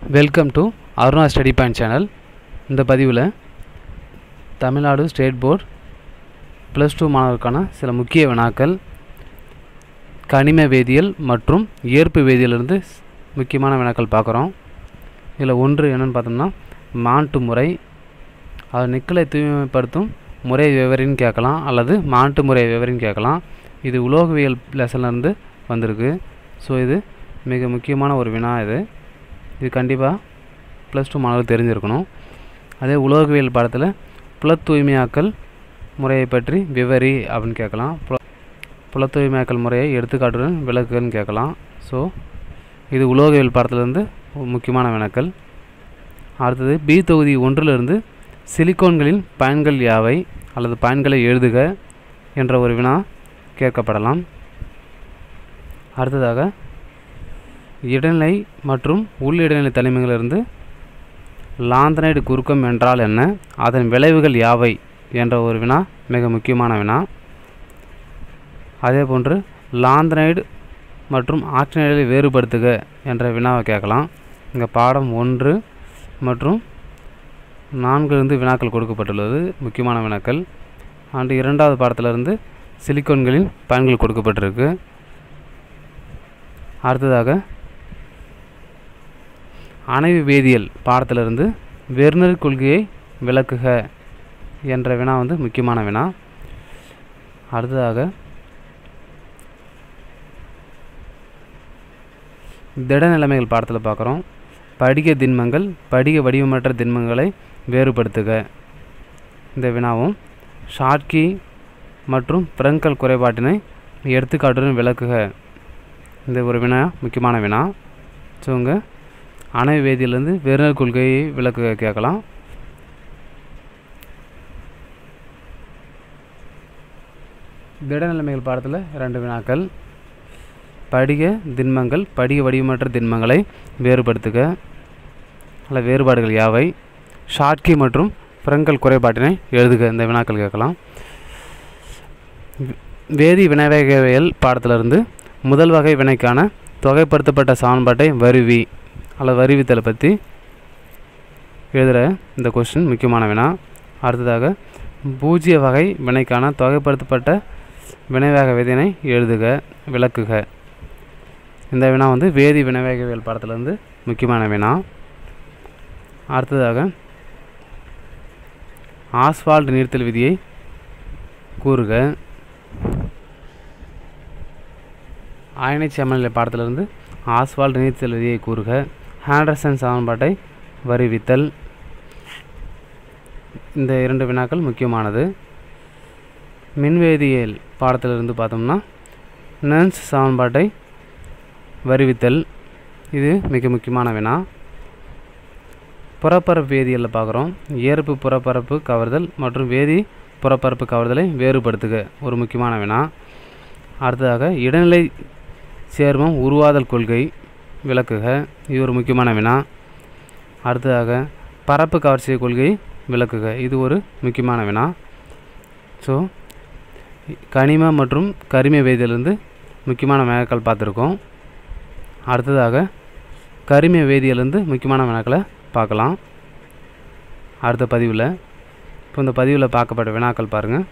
welcome to Aruna study point channel இந்த பதிவில் Tamil Nadu state board plus two மாணவருக்கான சில முக்கிய வினாக்கள் கனிம வேதியியல் மற்றும் இயற்பு வேதியியலிருந்து ஸ்- முக்கியமான வினாக்கள் பார்க்குறோம் இதில் ஒன்று என்னென்னு பார்த்தோம்னா மாண்ட்டு முறை அது நிக்கலை தூய்மைப்படுத்தும் முறை விவரின்னு கேட்கலாம் அல்லது மாண்ட்டு முறை விவரின்னு கேட்கலாம் இது உலோகவியல் லெசன்லேருந்து வந்திருக்கு ஸோ இது மிக முக்கியமான ஒரு வினா இது இது கண்டிப்பாக ப்ளஸ் டூ மாணவர்கள் தெரிஞ்சிருக்கணும் அதே உலோகவியல் பாடத்தில் புல தூய்மையாக்கல் முறையை பற்றி விவரி அப்படின்னு கேட்கலாம் புல புல தூய்மையாக்கல் முறையை எடுத்துக்காட்டுடன் விளக்குன்னு கேட்கலாம் ஸோ இது உலோகவியல் பாடத்திலிருந்து ஒரு முக்கியமான வினாக்கள் அடுத்தது பி தொகுதி ஒன்றிலிருந்து சிலிக்கோன்களின் பயன்கள் யாவை அல்லது பயன்களை எழுதுக என்ற ஒரு வினா கேட்கப்படலாம் அடுத்ததாக இடைநிலை மற்றும் உள் இடைநிலை தனிமங்களிலிருந்து லாந்தனைடு குறுக்கம் என்றால் என்ன அதன் விளைவுகள் யாவை என்ற ஒரு வினா மிக முக்கியமான வினா அதே போன்று லாந்தனைடு மற்றும் ஆக்சினைடை வேறுபடுத்துக என்ற வினாவை கேட்கலாம் இங்கே பாடம் ஒன்று மற்றும் நான்கிலிருந்து வினாக்கள் கொடுக்கப்பட்டுள்ளது முக்கியமான வினாக்கள் அண்டு இரண்டாவது பாடத்திலிருந்து சிலிக்கோன்களின் பயன்கள் கொடுக்கப்பட்டிருக்கு அடுத்ததாக அணைவு வேதியியல் பாடத்திலிருந்து வெர்னர் கொள்கையை விளக்குக என்ற வினா வந்து முக்கியமான வினா அடுத்ததாக திட நிலைமைகள் பாடத்தில் பார்க்குறோம் படிக திண்மங்கள் படிக வடிவமற்ற திண்மங்களை வேறுபடுத்துக இந்த வினாவும் ஷாட்கி மற்றும் பிரங்கல் குறைபாட்டினை எடுத்துக்காட்டுடன் விளக்குக இந்த ஒரு வினா முக்கியமான வினா ஸோ இங்கே அணை வேதியிலிருந்து வெறுநர் கொள்கையை விளக்குக கேட்கலாம் திட நிலைமைகள் பாடத்தில் ரெண்டு வினாக்கள் படிக திண்மங்கள் படிக வடிவமற்ற திண்மங்களை வேறுபடுத்துக அல்ல வேறுபாடுகள் யாவை ஷாட்கி மற்றும் பிரங்கல் குறைபாட்டினை எழுதுக இந்த வினாக்கள் கேட்கலாம் வே- வேதி வினைவேகவியல் பாடத்திலிருந்து முதல் வகை வினைக்கான தொகைப்படுத்தப்பட்ட சமன்பாட்டை வருவி அல்லது வருவித்தலை பற்றி எழுதுகிற இந்த கொஸ்டின் முக்கியமான வினா அடுத்ததாக பூஜ்ய வகை வினைக்கான தொகைப்படுத்தப்பட்ட வினைவேக விதினை எழுதுக விளக்குக இந்த வினா வந்து வேதி வினைவேகவியல் பாடத்திலிருந்து முக்கியமான வினா அடுத்ததாக ஆஸ்வால்ட் நீர்த்தல் விதியை கூறுக அயனிச் சமநிலை பாடத்திலிருந்து ஆஸ்வால்ட் நீர்த்தல் விதியை கூறுக ஹேண்டர்சன் சமன்பாட்டை வருவித்தல் இந்த இரண்டு வினாக்கள் முக்கியமானது மின்வேதியியல் பாடத்திலிருந்து பார்த்தோம்னா நர்ன்ஸ் சமன்பாட்டை வருவித்தல் இது மிக முக்கியமான வினா புறப்பரப்பு வேதியியலில் பார்க்குறோம் இயற்பு புறப்பரப்பு கவர்தல் மற்றும் வேதி புறப்பரப்பு கவர்தலை வேறுபடுத்துக ஒரு முக்கியமான வினா அடுத்ததாக இடைநிலை சேர்மம் உருவாதல் கொள்கை விளக்குக இது ஒரு முக்கியமான வினா அடுத்ததாக பரப்பு கவர்ச்சிய கொள்கை விளக்குக இது ஒரு முக்கியமான வினா ஸோ கனிம மற்றும் கரிம வேதியிலிருந்து முக்கியமான வினாக்கள் பார்த்துருக்கோம் அடுத்ததாக கரிம வேதியிலிருந்து முக்கியமான வினாக்களை பார்க்கலாம் அடுத்த பதிவில் இப்போ இந்த பதிவில் பார்க்கப்பட்ட வினாக்கள் பாருங்கள்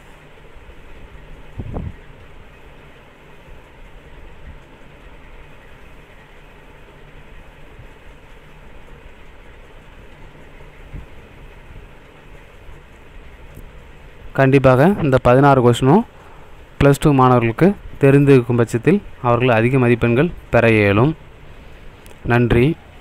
கண்டிப்பாக இந்த பதினாறு கொஸ்டினும் ப்ளஸ் டூ மாணவர்களுக்கு தெரிந்திருக்கும் பட்சத்தில் அவர்கள் அதிக மதிப்பெண்கள் பெற இயலும் நன்றி